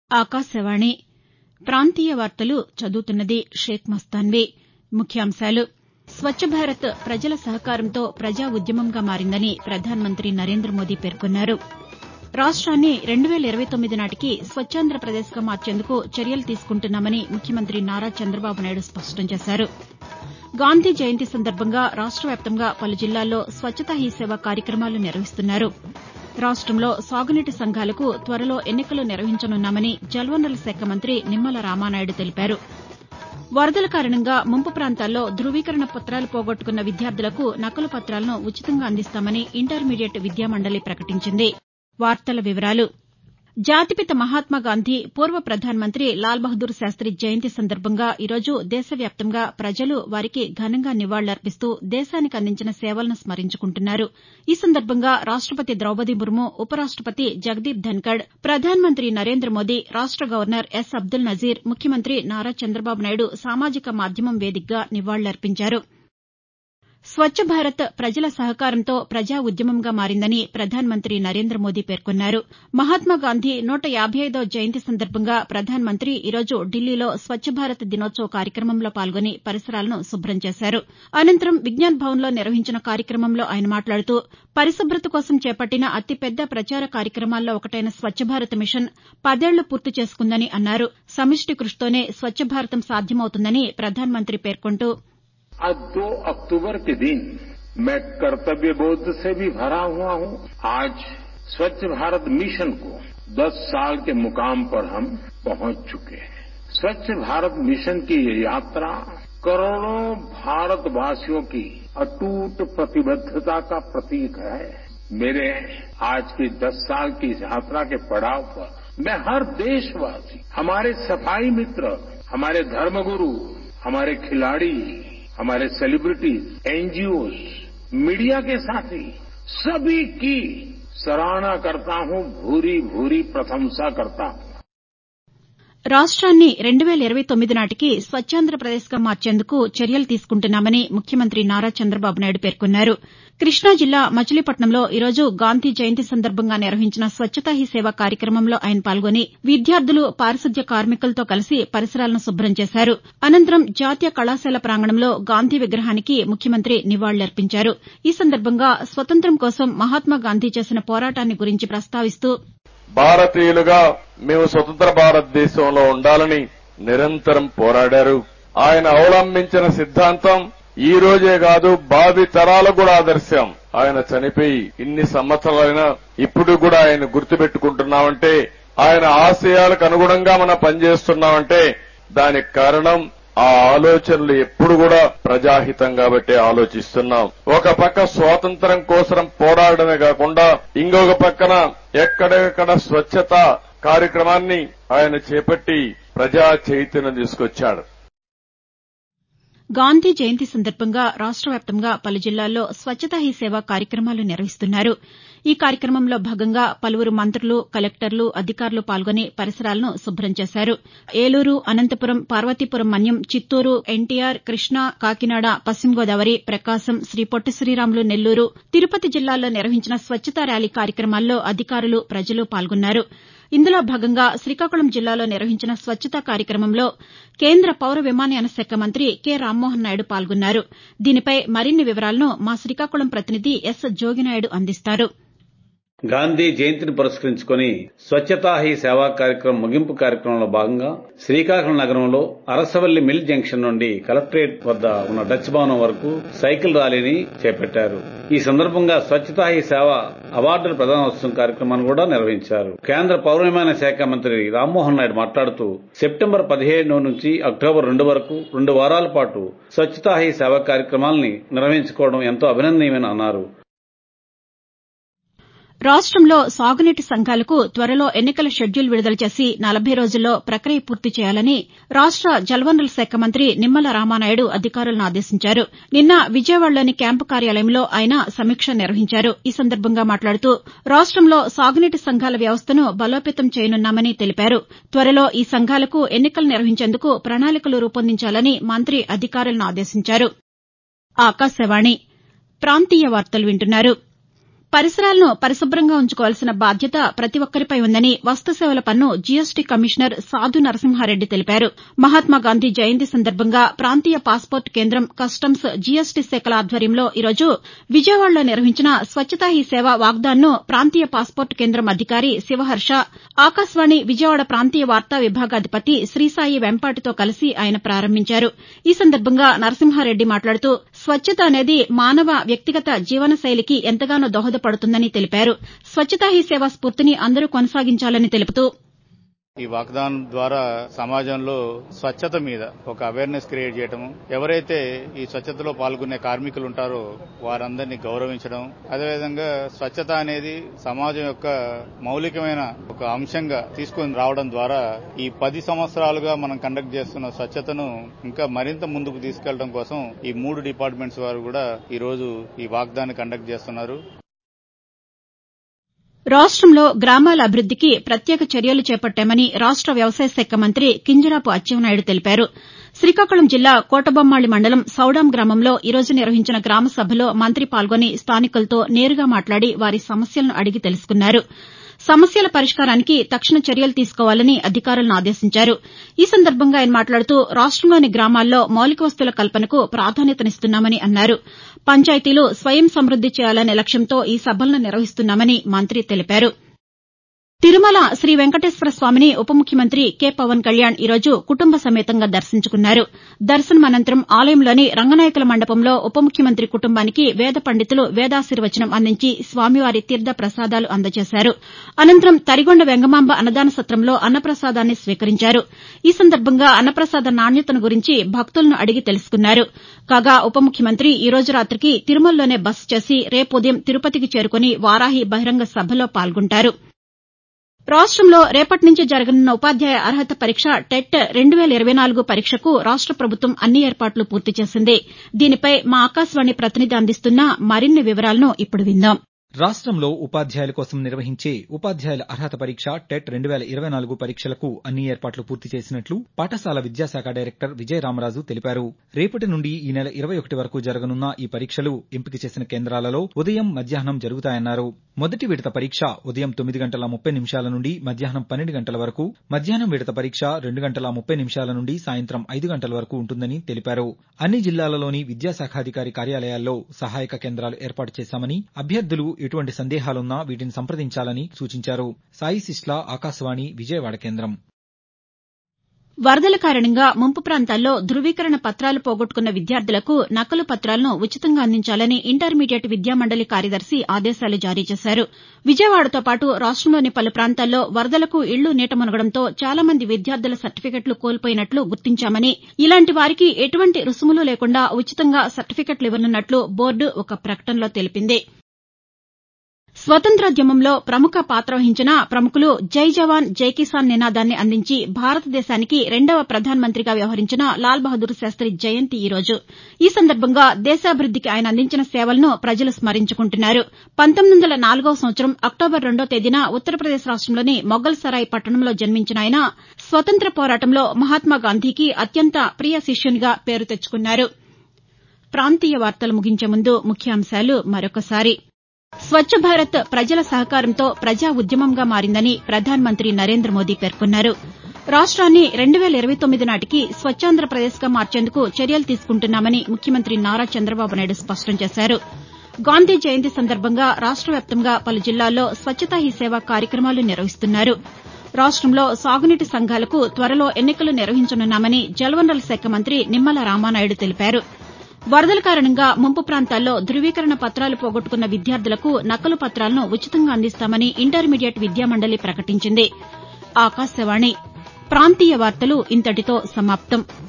ఆకాశవాణి ప్రాంతీయ వార్తలు చదువుతున్నది షేక్ మస్తాన్వీ ముఖ్యాంశాలు స్వచ్చ భారత్ ప్రజల సహకారంతో ప్రజా ఉద్యమంగా మారిందని ప్రధానమంత్రి నరేంద్ర మోదీ పేర్కొన్నారు రాష్ట్రాన్ని రెండు వేల ఇరవై తొమ్మిది నాటికి స్వచ్ఛాంధ్రప్రదేశ్గా మార్చేందుకు చర్యలు తీసుకుంటున్నామని ముఖ్యమంత్రి నారా చంద్రబాబు నాయుడు స్పష్టం చేశారు గాంధీ జయంతి సందర్భంగా రాష్ట వ్యాప్తంగా పలు జిల్లాల్లో స్వచ్చతా హీ సేవ కార్యక్రమాలు నిర్వహిస్తున్నారు రాష్టంలో సాగునీటి సంఘాలకు త్వరలో ఎన్నికలు నిర్వహించనున్నామని జలవనరుల శాఖ మంత్రి నిమ్మల రామానాయుడు తెలిపారు వరదల కారణంగా ముంపు ప్రాంతాల్లో ధృవీకరణ పత్రాలు పోగొట్టుకున్న విద్యార్థులకు నకలు పత్రాలను ఉచితంగా అందిస్తామని ఇంటర్మీడియట్ విద్యామండలి ప్రకటించింది జాతిపిత మహాత్మాగాంధీ పూర్వ ప్రధానమంత్రి లాల్ బహదూర్ శాస్తి జయంతి సందర్భంగా ఈరోజు దేశవ్యాప్తంగా ప్రజలు వారికి ఘనంగా నివాళులర్పిస్తూ దేశానికి అందించిన సేవలను స్మరించుకుంటున్నారు ఈ సందర్భంగా రాష్టపతి ద్రౌపది ముర్ము ఉపరాష్టపతి జగదీప్ ధన్కడ్ ప్రధానమంత్రి నరేంద్ర మోదీ రాష్ట గవర్నర్ ఎస్ అబ్దుల్ నజీర్ ముఖ్యమంత్రి నారా చంద్రబాబు నాయుడు సామాజిక మాధ్యమం వేదికగా నివాళులర్పించారు స్వచ్చ భారత్ ప్రజల సహకారంతో ప్రజా ఉద్యమంగా మారిందని ప్రధానమంత్రి నరేంద్ర మోదీ పేర్కొన్నారు మహాత్మాగాంధీ నూట యాబై ఐదవ జయంతి సందర్భంగా ప్రధానమంత్రి ఈరోజు ఢిల్లీలో స్వచ్చ భారత్ దినోత్సవ కార్యక్రమంలో పాల్గొని పరిసరాలను శుభ్రం చేశారు అనంతరం విజ్ఞాన్ భవన్లో నిర్వహించిన కార్యక్రమంలో ఆయన మాట్లాడుతూ పరిశుభ్రత కోసం చేపట్టిన అతిపెద్ద ప్రచార కార్యక్రమాల్లో ఒకటైన స్వచ్చ భారత్ మిషన్ పదేళ్లు పూర్తి చేసుకుందని అన్నారు సమిష్టి కృషితోనే స్వచ్చ భారతం సాధ్యమవుతుందని ప్రధానమంత్రి పేర్కొంటూ आज दो अक्टूबर के दिन मैं कर्तव्य बोध से भी भरा हुआ हूं आज स्वच्छ भारत मिशन को 10 साल के मुकाम पर हम पहुंच चुके हैं स्वच्छ भारत मिशन की ये यात्रा करोड़ों भारतवासियों की अटूट प्रतिबद्धता का प्रतीक है मेरे आज की 10 साल की इस यात्रा के पड़ाव पर मैं हर देशवासी हमारे सफाई मित्र हमारे धर्मगुरु हमारे खिलाड़ी हमारे सेलिब्रिटीज एनजीओज मीडिया के साथी सभी की सराहना करता हूं भूरी भूरी प्रशंसा करता हूं రాష్ట్రాన్ని రెండు వేల ఇరవై తొమ్మిది నాటికి స్వచ్ఛాంధ్రప్రదేశ్గా మార్చేందుకు చర్యలు తీసుకుంటున్నామని ముఖ్యమంత్రి నారా చంద్రబాబు నాయుడు పేర్కొన్నారు కృష్ణా జిల్లా మచిలీపట్నంలో ఈరోజు గాంధీ జయంతి సందర్భంగా నిర్వహించిన స్వచ్చతా హీ సేవ కార్యక్రమంలో ఆయన పాల్గొని విద్యార్థులు పారిశుద్ధ్య కార్మికులతో కలిసి పరిసరాలను శుభ్రం చేశారు అనంతరం జాతీయ కళాశాల ప్రాంగణంలో గాంధీ విగ్రహానికి ముఖ్యమంత్రి నివాళులర్పించారు ఈ సందర్భంగా స్వతంత్రం కోసం మహాత్మాగాంధీ చేసిన పోరాటాన్ని గురించి ప్రస్తావిస్తూ భారతీయులుగా మేము స్వతంత్ర భారతదేశంలో ఉండాలని నిరంతరం పోరాడారు ఆయన అవలంబించిన సిద్ధాంతం ఈ రోజే కాదు భావి తరాలకు కూడా ఆదర్శం ఆయన చనిపోయి ఇన్ని సంవత్సరాలైనా ఇప్పుడు కూడా ఆయన గుర్తుపెట్టుకుంటున్నామంటే ఆయన ఆశయాలకు అనుగుణంగా మనం పనిచేస్తున్నామంటే దానికి కారణం ఆ ఆలోచనలు ఎప్పుడు కూడా ప్రజాహితం కాబట్టి ఆలోచిస్తున్నాం ఒక పక్క స్వాతంత్రం కోసం పోరాడమే కాకుండా ఇంకొక పక్కన ఎక్కడెక్కడ స్వచ్ఛత కార్యక్రమాన్ని ఆయన చేపట్టి ప్రజా చైతన్యం తీసుకొచ్చాడు గాంధీ జయంతి సందర్భంగా రాష్ట వ్యాప్తంగా పలు జిల్లాల్లో స్వచ్చతా హీ సేవ కార్యక్రమాలు నిర్వహిస్తున్నారు ఈ కార్యక్రమంలో భాగంగా పలువురు మంత్రులు కలెక్టర్లు అధికారులు పాల్గొని పరిసరాలను శుభ్రం చేశారు ఏలూరు అనంతపురం పార్వతీపురం మన్యం చిత్తూరు ఎన్టీఆర్ కృష్ణా కాకినాడ పశ్చిమ గోదావరి ప్రకాశం శ్రీ పొట్టి శ్రీరాములు నెల్లూరు తిరుపతి జిల్లాల్లో నిర్వహించిన స్వచ్చతా ర్యాలీ కార్యక్రమాల్లో అధికారులు ప్రజలు పాల్గొన్నారు ఇందులో భాగంగా శ్రీకాకుళం జిల్లాలో నిర్వహించిన స్వచ్చతా కార్యక్రమంలో కేంద్ర పౌర విమానయాన శాఖ మంత్రి కె రామ్మోహన్ నాయుడు పాల్గొన్నారు దీనిపై మరిన్ని వివరాలను మా శ్రీకాకుళం ప్రతినిధి ఎస్ జోగినాయుడు అందిస్తారు గాంధీ జయంతిని పురస్కరించుకుని స్వచ్ఛతా హీ సేవా కార్యక్రమం ముగింపు కార్యక్రమంలో భాగంగా శ్రీకాకుళం నగరంలో అరసవల్లి మిల్ జంక్షన్ నుండి కలెక్టరేట్ వద్ద ఉన్న డచ్ భవనం వరకు సైకిల్ ర్యాలీని చేపట్టారు ఈ సందర్భంగా స్వచ్ఛతా హీ సేవ అవార్డుల ప్రదానోత్సవం కార్యక్రమాన్ని కూడా నిర్వహించారు కేంద్ర పౌర విమాన శాఖ మంత్రి రామ్మోహన్ నాయుడు మాట్లాడుతూ సెప్టెంబర్ పదిహేడు నుంచి అక్టోబర్ రెండు వరకు రెండు వారాల పాటు స్వచ్ఛతా హీ సేవ కార్యక్రమాల్ని నిర్వహించుకోవడం ఎంతో అభినందనీయమని అన్నారు రాష్టంలో సాగునీటి సంఘాలకు త్వరలో ఎన్నికల షెడ్యూల్ విడుదల చేసి నలభై రోజుల్లో ప్రక్రియ పూర్తి చేయాలని రాష్ట జలవనరుల శాఖ మంత్రి నిమ్మల రామానాయుడు అధికారులను ఆదేశించారు నిన్న విజయవాడలోని క్యాంపు కార్యాలయంలో ఆయన సమీక్ష నిర్వహించారు ఈ సందర్భంగా మాట్లాడుతూ రాష్టంలో సాగునీటి సంఘాల వ్యవస్థను బలోపేతం చేయనున్నామని తెలిపారు త్వరలో ఈ సంఘాలకు ఎన్నికలు నిర్వహించేందుకు ప్రణాళికలు రూపొందించాలని మంత్రి అధికారులను ఆదేశించారు పరిసరాలను పరిశుభ్రంగా ఉంచుకోవాల్సిన బాధ్యత ప్రతి ఒక్కరిపై ఉందని వస్తుసేవల పన్ను జీఎస్టీ కమిషనర్ సాధు నరసింహారెడ్డి తెలిపారు మహాత్మాగాంధీ జయంతి సందర్భంగా ప్రాంతీయ పాస్పోర్ట్ కేంద్రం కస్టమ్స్ జీఎస్టీ శాఖల ఆధ్వర్యంలో ఈరోజు విజయవాడలో నిర్వహించిన స్వచ్చతా హీ సేవ వాగ్దాన్ను ప్రాంతీయ పాస్పోర్ట్ కేంద్రం అధికారి శివహర్ష ఆకాశవాణి విజయవాడ ప్రాంతీయ వార్తా విభాగాధిపతి శ్రీసాయి వెంపాటితో కలిసి ఆయన ప్రారంభించారు ఈ సందర్భంగా నరసింహారెడ్డి మాట్లాడుతూ స్వచ్చత అనేది మానవ వ్యక్తిగత జీవనశైలికి ఎంతగానో దోహదపడుతుందని తెలిపారు స్వచ్చతా హీ సేవ స్ఫూర్తిని అందరూ కొనసాగించాలని తెలుపుతూ ఈ వాగ్దానం ద్వారా సమాజంలో స్వచ్ఛత మీద ఒక అవేర్నెస్ క్రియేట్ చేయటం ఎవరైతే ఈ స్వచ్ఛతలో పాల్గొనే కార్మికులు ఉంటారో వారందరినీ గౌరవించడం అదేవిధంగా స్వచ్ఛత అనేది సమాజం యొక్క మౌలికమైన ఒక అంశంగా తీసుకొని రావడం ద్వారా ఈ పది సంవత్సరాలుగా మనం కండక్ట్ చేస్తున్న స్వచ్ఛతను ఇంకా మరింత ముందుకు తీసుకెళ్లడం కోసం ఈ మూడు డిపార్ట్మెంట్స్ వారు కూడా ఈ రోజు ఈ వాగ్దాన్ని కండక్ట్ చేస్తున్నారు రాష్టంలో గ్రామాల అభివృద్దికి ప్రత్యేక చర్యలు చేపట్టామని రాష్ట వ్యవసాయ శాఖ మంత్రి కింజరాపు అచ్చెన్నాయుడు తెలిపారు శ్రీకాకుళం జిల్లా కోటబొమ్మాళి మండలం సౌడాం గ్రామంలో ఈరోజు నిర్వహించిన గ్రామ సభలో మంత్రి పాల్గొని స్థానికులతో నేరుగా మాట్లాడి వారి సమస్యలను అడిగి తెలుసుకున్నారు సమస్యల పరిష్కారానికి తక్షణ చర్యలు తీసుకోవాలని అధికారులను ఆదేశించారు ఈ సందర్భంగా ఆయన మాట్లాడుతూ రాష్టంలోని గ్రామాల్లో మౌలిక వసతుల కల్పనకు ప్రాధాన్యతనిస్తున్నామని అన్నారు పంచాయతీలు స్వయం సమృద్ది చేయాలనే లక్ష్యంతో ఈ సభలను నిర్వహిస్తున్నామని మంత్రి తెలిపారు తిరుమల శ్రీ వెంకటేశ్వర స్వామిని ఉప ముఖ్యమంత్రి కె పవన్ కళ్యాణ్ ఈరోజు కుటుంబ సమేతంగా దర్శించుకున్నారు దర్శనం అనంతరం ఆలయంలోని రంగనాయకుల మండపంలో ఉప ముఖ్యమంత్రి కుటుంబానికి వేద పండితులు వేదాశీర్వచనం అందించి స్వామివారి తీర్థ ప్రసాదాలు అందజేశారు అనంతరం తరిగొండ వెంగమాంబ అన్నదాన సత్రంలో అన్నప్రసాదాన్ని స్వీకరించారు ఈ సందర్భంగా అన్నప్రసాద నాణ్యతను గురించి భక్తులను అడిగి తెలుసుకున్నారు కాగా ఉప ముఖ్యమంత్రి ఈ రోజు రాతికి తిరుమలలోనే బస చేసి రేపు ఉదయం తిరుపతికి చేరుకుని వారాహి బహిరంగ సభలో పాల్గొంటారు రాష్టంలో రేపటి నుంచి జరగనున్న ఉపాధ్యాయ అర్హత పరీక్ష టెట్ రెండు వేల ఇరవై నాలుగు పరీక్షకు రాష్ట ప్రభుత్వం అన్ని ఏర్పాట్లు పూర్తి చేసింది దీనిపై మా ఆకాశవాణి ప్రతినిధి అందిస్తున్న మరిన్ని వివరాలను ఇప్పుడు విందాం రాష్ట్రంలో ఉపాధ్యాయుల కోసం నిర్వహించే ఉపాధ్యాయుల అర్హత పరీక్ష టెట్ రెండు వేల ఇరవై నాలుగు పరీక్షలకు అన్ని ఏర్పాట్లు పూర్తి చేసినట్లు పాఠశాల విద్యాశాఖ డైరెక్టర్ విజయ రామరాజు తెలిపారు రేపటి నుండి ఈ నెల ఇరవై ఒకటి వరకు జరగనున్న ఈ పరీక్షలు ఎంపిక చేసిన కేంద్రాలలో ఉదయం మధ్యాహ్నం జరుగుతాయన్నారు మొదటి విడత పరీక్ష ఉదయం తొమ్మిది గంటల ముప్పై నిమిషాల నుండి మధ్యాహ్నం పన్నెండు గంటల వరకు మధ్యాహ్నం విడత పరీక్ష రెండు గంటల ముప్పై నిమిషాల నుండి సాయంత్రం ఐదు గంటల వరకు ఉంటుందని తెలిపారు అన్ని జిల్లాలలోని విద్యాశాఖాధికారి కార్యాలయాల్లో సహాయక కేంద్రాలు ఏర్పాటు చేశామని అభ్యర్థులు ఎటువంటి సందేహాలున్నా వీటిని సంప్రదించాలని సూచించారు సాయి సిస్లా ఆకాశవాణి విజయవాడ కేంద్రం వరదల కారణంగా ముంపు ప్రాంతాల్లో ధృవీకరణ పత్రాలు పోగొట్టుకున్న విద్యార్థులకు నకలు పత్రాలను ఉచితంగా అందించాలని ఇంటర్మీడియట్ విద్యామండలి కార్యదర్శి ఆదేశాలు జారీ చేశారు విజయవాడతో పాటు రాష్టంలోని పలు ప్రాంతాల్లో వరదలకు ఇళ్లు నీట మునగడంతో చాలా మంది విద్యార్థుల సర్టిఫికెట్లు కోల్పోయినట్లు గుర్తించామని ఇలాంటి వారికి ఎటువంటి రుసుములు లేకుండా ఉచితంగా సర్టిఫికెట్లు ఇవ్వనున్నట్లు బోర్డు ఒక ప్రకటనలో తెలిపింది స్వతంత్రోద్యమంలో ప్రముఖ పాత్ర వహించిన ప్రముఖులు జై జవాన్ జై కిసాన్ నినాదాన్ని అందించి భారతదేశానికి రెండవ ప్రధానమంత్రిగా వ్యవహరించిన లాల్ బహదూర్ శాస్త్రి జయంతి ఈ రోజు ఈ సందర్భంగా దేశాభివృద్దికి ఆయన అందించిన సేవలను ప్రజలు స్మరించుకుంటున్నారు పంతొమ్మిది వందల నాలుగవ సంవత్సరం అక్టోబర్ రెండో తేదీన ఉత్తరప్రదేశ్ రాష్టంలోని మొఘల్ సరాయ్ పట్టణంలో జన్మించిన ఆయన స్వతంత్ర పోరాటంలో మహాత్మాగాంధీకి అత్యంత ప్రియ శిష్యునిగా పేరు తెచ్చుకున్నారు ప్రాంతీయ వార్తలు ముగించే ముందు ముఖ్యాంశాలు మరొకసారి స్వచ్ఛ భారత్ ప్రజల సహకారంతో ప్రజా ఉద్యమంగా మారిందని ప్రధానమంత్రి నరేంద్ర మోదీ పేర్కొన్నారు రాష్ట్రాన్ని రెండు వేల ఇరవై తొమ్మిది నాటికి స్వచ్ఛాంధ్రప్రదేశ్గా మార్చేందుకు చర్యలు తీసుకుంటున్నామని ముఖ్యమంత్రి నారా చంద్రబాబు నాయుడు స్పష్టం చేశారు గాంధీ జయంతి సందర్భంగా రాష్ట వ్యాప్తంగా పలు జిల్లాల్లో స్వచ్ఛతా హీ సేవ కార్యక్రమాలు నిర్వహిస్తున్నారు రాష్టంలో సాగునీటి సంఘాలకు త్వరలో ఎన్నికలు నిర్వహించనున్నామని జలవనరుల శాఖ మంత్రి నిమ్మల రామానాయుడు తెలిపారు వరదల కారణంగా ముంపు ప్రాంతాల్లో ధృవీకరణ పత్రాలు పోగొట్టుకున్న విద్యార్థులకు నకలు పత్రాలను ఉచితంగా అందిస్తామని ఇంటర్మీడియట్ విద్యామండలి ప్రకటించింది ఆకాశవాణి ప్రాంతీయ వార్తలు ఇంతటితో సమాప్తం